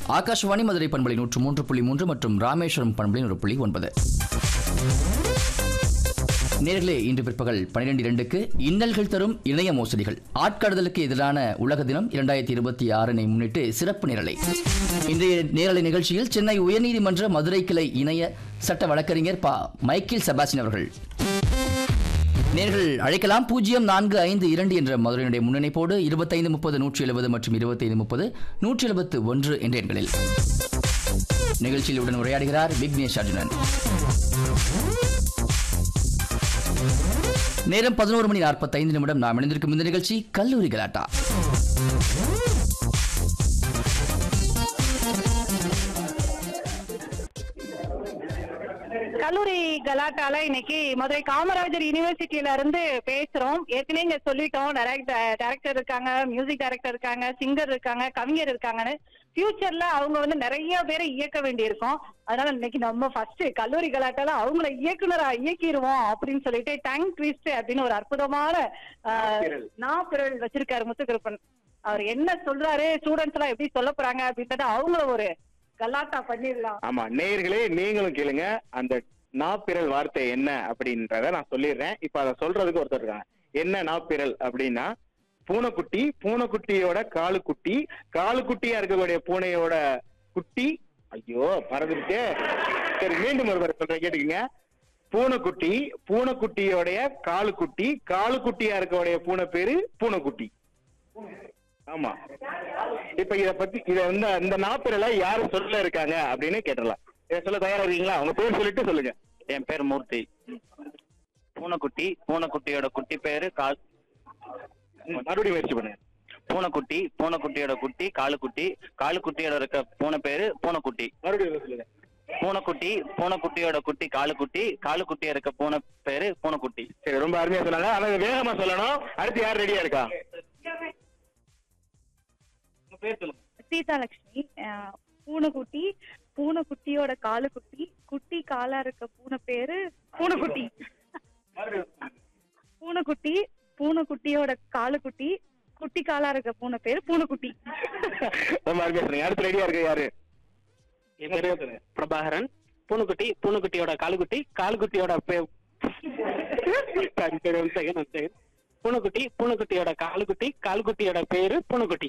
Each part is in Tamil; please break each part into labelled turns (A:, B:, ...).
A: ஆகாஷவாணி மதுரை பண்பலை நூற்று மூன்று புள்ளி மூன்று மற்றும் ராமேஸ்வரம் பண்பலை நூறு புள்ளி ஒன்பது நேர்களே இன்று பிற்பகல் பன்னிரெண்டு இரண்டுக்கு இன்னல்கள் தரும் இணைய மோசடிகள் ஆட்கடதலுக்கு எதிரான உலக தினம் இரண்டாயிரத்தி இருபத்தி ஆறினை முன்னிட்டு சிறப்பு நிரலை இன்றைய நேரலை நிகழ்ச்சியில் சென்னை உயர்நீதிமன்ற மதுரை கிளை இணைய சட்ட வழக்கறிஞர் பா மைக்கேல் செபாஸ்டின் அவர்கள் நேர்கள் அழைக்கலாம் பூஜ்ஜியம் நான்கு ஐந்து இரண்டு என்ற மதுரையினுடைய முன்னிணைப்போடு இருபத்தைந்து முப்பது நூற்றி எழுபது மற்றும் இருபத்தைந்து முப்பது நூற்றி எழுபத்து ஒன்று என்ற எண்களில் நிகழ்ச்சியில் உடன் உரையாடுகிறார் விக்னேஷ் அர்ஜுனன் நேரம் பதினோரு மணி நாற்பத்தைந்து நிமிடம் நாம் இணைந்திருக்கும் இந்த நிகழ்ச்சி கல்லூரி கலாட்டா
B: கல்லூரி கலாட்டால இன்னைக்கு மதுரை காமராஜர் யூனிவர்சிட்டியில இருந்து பேசுறோம் ஏற்கனவே இங்க சொல்லிட்டோம் டைரக்டர் இருக்காங்க மியூசிக் டைரக்டர் இருக்காங்க சிங்கர் இருக்காங்க கவிஞர் இருக்காங்கன்னு ஃபியூச்சர்ல அவங்க வந்து நிறைய பேரை இயக்க வேண்டியிருக்கும் அதனால இன்னைக்கு நம்ம ஃபர்ஸ்ட் கல்லூரி கலாட்டால அவங்கள இயக்குனரா இயக்கிடுவோம் அப்படின்னு சொல்லிட்டு டங் ட்விஸ்ட் அப்படின்னு ஒரு அற்புதமான நாப்பிரல் வச்சிருக்காரு முத்துக்கருப்பன் அவர் என்ன சொல்றாரு ஸ்டூடெண்ட்ஸ் எல்லாம் எப்படி சொல்ல போறாங்க அப்படின்றத அவங்கள ஒரு கலாட்டா பண்ணிடலாம்
C: ஆமா நேயர்களே நீங்களும் கேளுங்க அந்த நாப்பிரல் வார்த்தை என்ன அப்படின்றத நான் சொல்லிடுறேன் இப்ப அதை சொல்றதுக்கு ஒருத்தர் இருக்காங்க என்ன நாப்பிரல் அப்படின்னா பூனைக்குட்டி பூனைக்குட்டியோட காலுக்குட்டி காலுக்குட்டியா இருக்கக்கூடிய பூனையோட குட்டி ஐயோ பறந்துருச்சே சரி மீண்டும் ஒருவர் சொல்றேன் கேட்டுக்கங்க பூனைக்குட்டி பூனைக்குட்டியோடைய காலுக்குட்டி காலுக்குட்டியா இருக்கக்கூடிய பூனை பேரு பூனைக்குட்டி ஆமா இப்ப இத பத்தி இத வந்து இந்த நாப்பிரல யாரு சொல்ல இருக்காங்க அப்படின்னு கேட்டுடலாம் இத சொல்ல தயாரா இருக்கீங்களா உங்க பேர் சொல்லிட்டு சொல்லுங்க
D: என் பேர் மூர்த்தி பூனைக்குட்டி பூனைக்குட்டியோட குட்டி பேரு கால்
C: மறுபடியும் முயற்சி பண்ணுங்க
D: பூனைக்குட்டி பூனைக்குட்டியோட குட்டி காலுக்குட்டி காலுக்குட்டியோட இருக்க பூனை பேரு பூனைக்குட்டி
C: மறுபடியும் சொல்லுங்க
D: பூனைக்குட்டி பூனைக்குட்டியோட குட்டி காலுக்குட்டி காலுக்குட்டியா இருக்க பூனை பேரு பூனைக்குட்டி
C: சரி ரொம்ப அருமையா சொன்னாங்க ஆனா இதை வேகமா சொல்லணும் அடுத்து யார் ரெடியா இருக்கா உங்க பேர் சொல்லுங்க
E: சீதாலட்சுமி அஹ், பூனைக்குட்டி பூனைக்குட்டியோட காலு குட்டி குட்டி காலா இருக்க பூனை பேரு பூனைக்குட்டி பூனைக்குட்டி பூனைக்குட்டியோட காலு குட்டி குட்டி காலா இருக்க பூனை பேரு பூனைக்குட்டி
C: ரொம்ப அருமையா சொன்னீங்க அடுத்து ரெடியா இருக்கு யாரு
F: என் பேரு பிரபாகரன் பூனைக்குட்டி பூனைக்குட்டியோட காலுக்குட்டி காலுக்குட்டியோட பே- சரி, சரி, one second, one second. பூனைக்குட்டி பூனைக்குட்டியோட காலுக்குட்டி காலுக்குட்டியோட பேரு பூனைக்குட்டி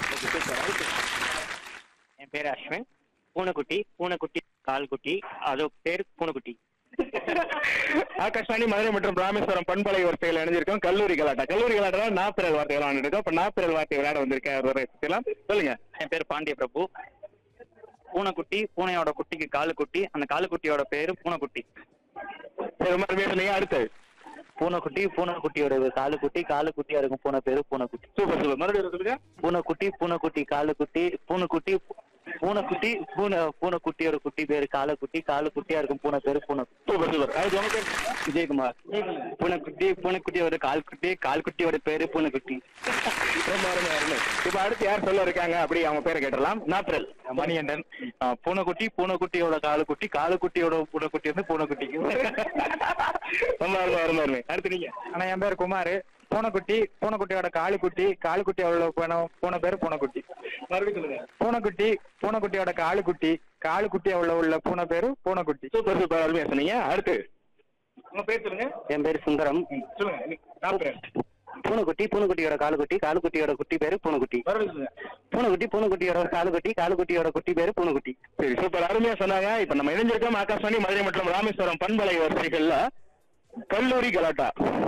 D: என் பேரு அஸ்வின் பூனைக்குட்டி பூனைக்குட்டி கால்குட்டி அது பேரு பூனைக்குட்டி
C: ஆகாஷ்வாணி மதுரை மற்றும் ராமேஸ்வரம் பண்பலை வரிசைகள் இணைஞ்சிருக்கோம் கல்லூரி கலாட்டா கல்லூரி கலாட்டா நாப்பிரல் வார்த்தை விளையாண்டு இருக்கோம் இப்ப நாப்பிரல் வார்த்தை விளையாட வந்திருக்கேன் ஒரு வரையலாம். சொல்லுங்க
D: என் பேரு பாண்டிய பிரபு பூனைக்குட்டி பூனையோட குட்டிக்கு காலுக்குட்டி அந்த காலுக்குட்டியோட பேரு பூனைக்குட்டி
C: சரி, ரொம்ப அருமையா சொன்னீங்க அடுத்து
D: பூனைக்குட்டி பூனைக்குட்டியோட காலுக்குட்டி காலுக்குட்டியா இருக்கும் பூனை பேரு பூனைக்குட்டி
C: சூப்பர் சூப்பர் மறுபடியும் சொல்லுங்க
D: பூனைக்குட்டி பூனைக்குட்டி காலுக்குட்டி பூனைக்குட்டி பூனைக்குட்டி பூனை பூனைக்குட்டியோட குட்டி பேரு காலக்குட்டி காலுக்குட்டியா இருக்கும் பூனை பேரு பூனை
C: சூப்பர் சூப்பர் அடுத்து உங்க பேர்
D: விஜயகுமார் பூனைக்குட்டி பூனைக்குட்டியோட கால்குட்டி கால்குட்டியோட பேரு பூனைக்குட்டி
C: ரொம்ப அருமை அருமை இப்ப அடுத்து யார் சொல்ல இருக்காங்க அப்படி அவங்க பேரை கேட்டலாம் நாப்பிரல்
D: மணிகண்டன் ஆ, பூனைக்குட்டி பூனைக்குட்டியோட காலுக்குட்டி காலுக்குட்டியோட பூனைக்குட்டி வந்து பூனைக்குட்டிக்கு
C: ரொம்ப அருமை அருமை அருமை அடுத்து நீங்க
F: ஆனா என் பேர் குமார் பூனைக்குட்டி பூனைக்குட்டியோட காலுக்குட்டி காலுக்குட்டியோட பூனை பூனை பேரு பூனைக்குட்டி
C: மறுபடியும் சொல்லுங்க
F: பூனைக்குட்டி பூனைக்குட்டியோட காலுக்குட்டி காலுக்குட்டியா உள்ள உள்ள பூனை பேரு பூனைக்குட்டி
C: சூப்பர் சூப்பர் அருமையா சொன்னீங்க அடுத்து உங்க பேர் சொல்லுங்க
D: என் பேரு சுந்தரம்
C: சொல்லுங்க நாப்பிரல்
D: பூனைக்குட்டி பூனைக்குட்டியோட காலுக்குட்டி காலுக்குட்டியோட குட்டி பேரு பூனைக்குட்டி
C: மறுபடியும் சொல்லுங்க
D: பூனைக்குட்டி பூனைக்குட்டியோட காலுக்குட்டி காலுக்குட்டியோட குட்டி பேரு பூனைக்குட்டி
C: சரி சூப்பர் அருமையா சொன்னாங்க இப்ப நம்ம இணைஞ்சிருக்கோம் ஆகாஷ்வாணி மதுரை மற்றும் ராமேஸ்வரம் பண்பலை வரிசைகள்ல கல்லூரி கலாட்டா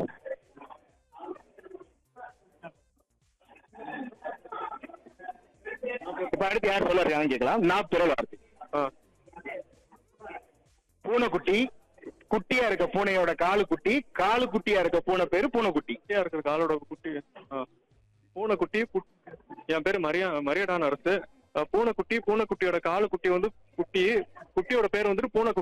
C: இப்ப அடுத்து யார் சொல்ல இருக்காங்கன்னு கேட்கலாம் நான் பிறல் வார்த்தை பூனைக்குட்டி குட்டியா இருக்க பூனையோட காலு குட்டி காலு குட்டியா இருக்க பூனை பேரு பூனைக்குட்டி
G: குட்டியா இருக்கிற காலோட குட்டி ஆ. பூனைக்குட்டி குட்- என் பேரு மரியா மரியடான அரசு அஹ், பூனைக்குட்டி பூனைக்குட்டியோட காலு குட்டி வந்து குட்டி குட்டியோட பேர் வந்துட்டு பூனை